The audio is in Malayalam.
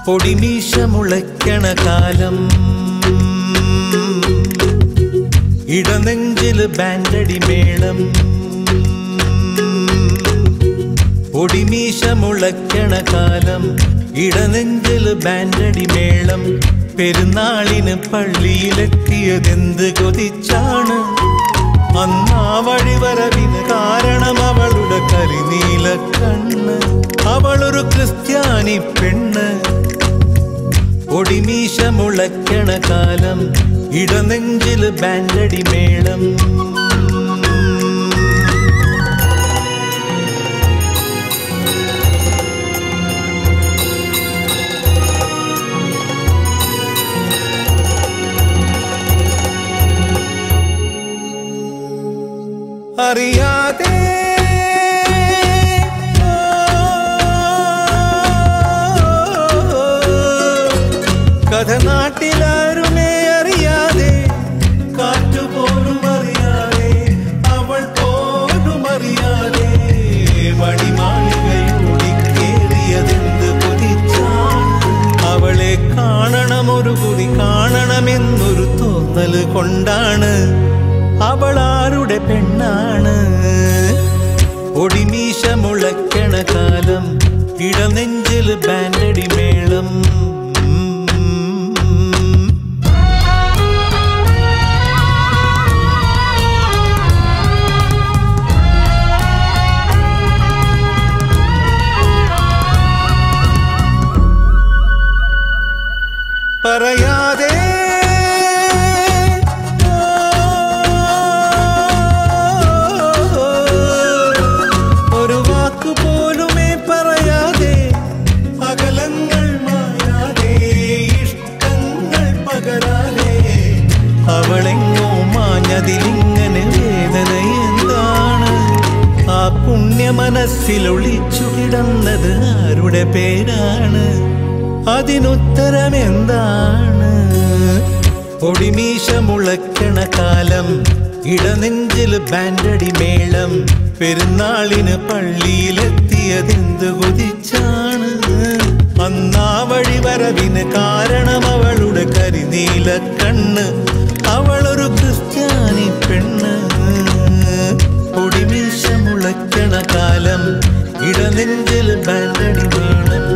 പൊടിമീശ മുളയ്ക്കണ കാലം ഇടനെഞ്ചില് ബാൻഡടി മേളം പൊടിമീശ മുളയ്ക്കണ കാലം ഇടനെഞ്ചില് ബാൻഡടി മേളം പെരുന്നാളിന് പള്ളിയിലെത്തിയതെന്ത് കൊതിച്ചാണ് അന്നാ വഴിവരവിന് കാരണം അവളുടെ കരിനീല കണ്ണ് അവളൊരു ക്രിസ്ത്യാനി പെണ്ണ് ഒടിമീശ മുളയ്ക്കണ കാലം ഇടനെഞ്ചില് ബാൻഡടി മേളം അറിയാതെ കഥ നാട്ടിലാരുമേ അറിയാതെ കാറ്റുപോലും അറിയാതെ അവൾ പോലും അറിയാതെ മണിമാളികയോടിക്കേറിയതെന്ത് കൊതിച്ചാണ് അവളെ കാണണം ഒരു കുറി കാണണമെന്നൊരു തോന്നല് കൊണ്ടാണ് അവൾ ആരുടെ പെണ്ണാണ് ഒടിമീശ മുളയ്ക്കണ കാലം ഇടനെഞ്ചില് ബാൻഡടി മേളം പറയാതെ ഒരു വാക്കു പോലുമേ പറയാതെ അകലങ്ങൾ മായാതെ ഇഷ്ടങ്ങൾ പകരാതെ അവളെങ്ങോ മാഞ്ഞതിലിങ്ങനെ വേദന എന്താണ് ആ പുണ്യ മനസ്സിൽ ഒളിച്ചു കിടന്നത് ആരുടെ പേരാണ് അതിനുത്തരം എന്താണ് പൊടിമീശ മുളയ്ക്കണ കാലം ഇടനെഞ്ചിൽ ബാൻഡടി മേളം പെരുന്നാളിന് പള്ളിയിലെത്തിയതെന്ത് കൊതിച്ചാണ് അന്നാ വഴി വരവിന് കാരണം അവളുടെ കരിനീല കണ്ണ് അവളൊരു ക്രിസ്ത്യാനി പെണ്ണ് പൊടിമീശ മുളയ്ക്കണ കാലം ഇടനെഞ്ചിൽ ബാൻഡടി മേളം